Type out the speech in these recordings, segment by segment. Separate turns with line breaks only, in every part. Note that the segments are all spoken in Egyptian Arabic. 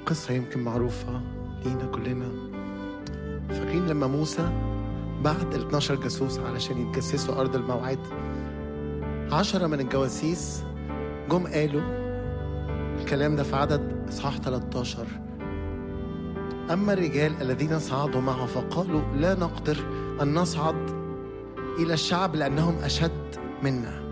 قصة يمكن معروفة لينا كلنا فاكرين لما موسى بعت ال 12 جاسوس علشان يتجسسوا أرض الموعد عشرة من الجواسيس جم قالوا الكلام ده في عدد إصحاح 13 أما الرجال الذين صعدوا معه فقالوا لا نقدر أن نصعد إلى الشعب لأنهم أشد منا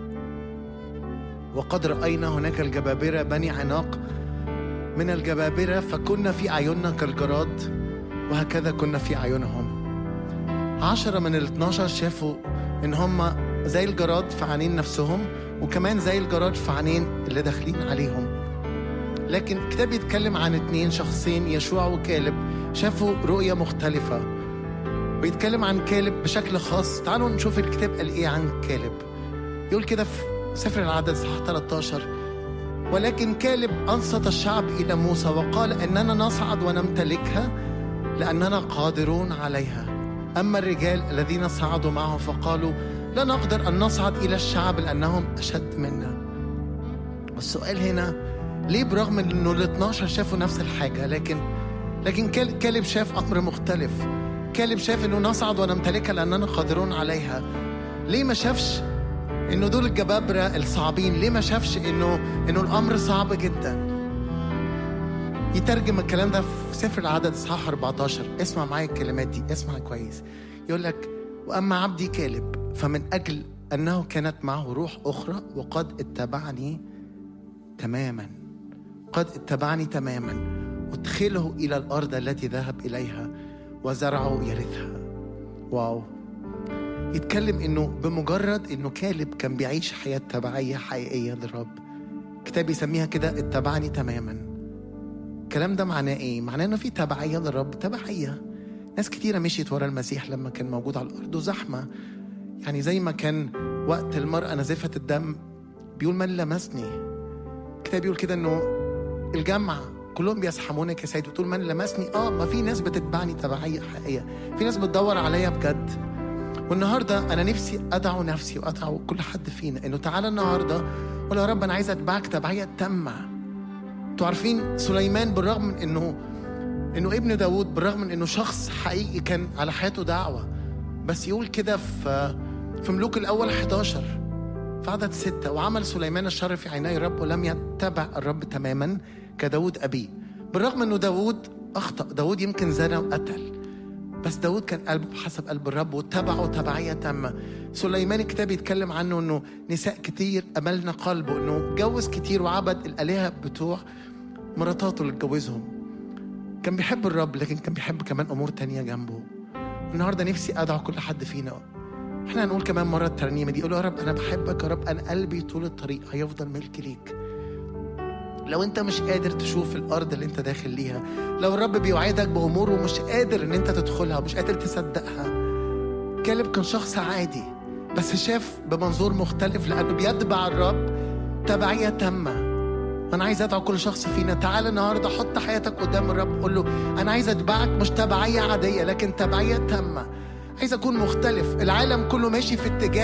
وقد رأينا هناك الجبابرة بني عناق من الجبابرة فكنا في أعيننا كالجراد وهكذا كنا في أعينهم عشرة من الاثناشر شافوا إن هم زي الجراد في عينين نفسهم وكمان زي الجراد في عينين اللي داخلين عليهم لكن الكتاب بيتكلم عن اتنين شخصين يشوع وكالب شافوا رؤية مختلفة بيتكلم عن كالب بشكل خاص تعالوا نشوف الكتاب قال ايه عن كالب يقول كده في سفر العدد صح 13 ولكن كالب أنصت الشعب إلى موسى وقال إننا نصعد ونمتلكها لأننا قادرون عليها أما الرجال الذين صعدوا معه فقالوا لا نقدر أن نصعد إلى الشعب لأنهم أشد منا والسؤال هنا ليه برغم انه ال 12 شافوا نفس الحاجه لكن لكن كال- كالب شاف امر مختلف كالب شاف انه نصعد ونمتلكها لاننا قادرون عليها ليه ما شافش انه دول الجبابره الصعبين ليه ما شافش انه انه الامر صعب جدا يترجم الكلام ده في سفر العدد اصحاح 14 اسمع معايا الكلمات دي اسمع كويس يقول لك واما عبدي كالب فمن اجل انه كانت معه روح اخرى وقد اتبعني تماما قد اتبعني تماما ادخله الى الارض التي ذهب اليها وزرعه يرثها واو يتكلم انه بمجرد انه كالب كان بيعيش حياه تبعيه حقيقيه للرب كتاب يسميها كده اتبعني تماما الكلام ده معناه ايه معناه انه في تبعيه للرب تبعيه ناس كتيره مشيت ورا المسيح لما كان موجود على الارض وزحمه يعني زي ما كان وقت المراه نزفه الدم بيقول من لمسني الكتاب بيقول كده انه الجمع كلهم بيزحمونك يا سيد وتقول من لمسني اه ما في ناس بتتبعني تبعيه حقيقيه في ناس بتدور عليا بجد والنهارده انا نفسي ادعو نفسي وادعو كل حد فينا انه تعالى النهارده قول يا رب انا عايز اتبعك تبعيه تامه انتوا عارفين سليمان بالرغم من انه انه ابن داود بالرغم من انه شخص حقيقي كان على حياته دعوه بس يقول كده في في ملوك الاول 11 في عدد ستة وعمل سليمان الشر في عيني الرب ولم يتبع الرب تماما كداود أبيه بالرغم أنه داود أخطأ داود يمكن زنى وقتل بس داود كان قلبه بحسب قلب الرب واتبعه تبعية تامة سليمان الكتاب يتكلم عنه أنه نساء كتير أملنا قلبه أنه اتجوز كتير وعبد الآلهة بتوع مراتاته اللي اتجوزهم كان بيحب الرب لكن كان بيحب كمان أمور تانية جنبه النهاردة نفسي أدعو كل حد فينا احنا هنقول كمان مرة الترنيمة دي قول يا رب أنا بحبك يا رب أنا قلبي طول الطريق هيفضل ملك ليك لو انت مش قادر تشوف الارض اللي انت داخل ليها لو الرب بيوعدك بامور ومش قادر ان انت تدخلها ومش قادر تصدقها كالب كان شخص عادي بس شاف بمنظور مختلف لانه بيتبع الرب تبعيه تامه انا عايز ادعو كل شخص فينا تعال النهارده حط حياتك قدام الرب قول له انا عايز اتبعك مش تبعيه عاديه لكن تبعيه تامه عايز اكون مختلف العالم كله ماشي في اتجاه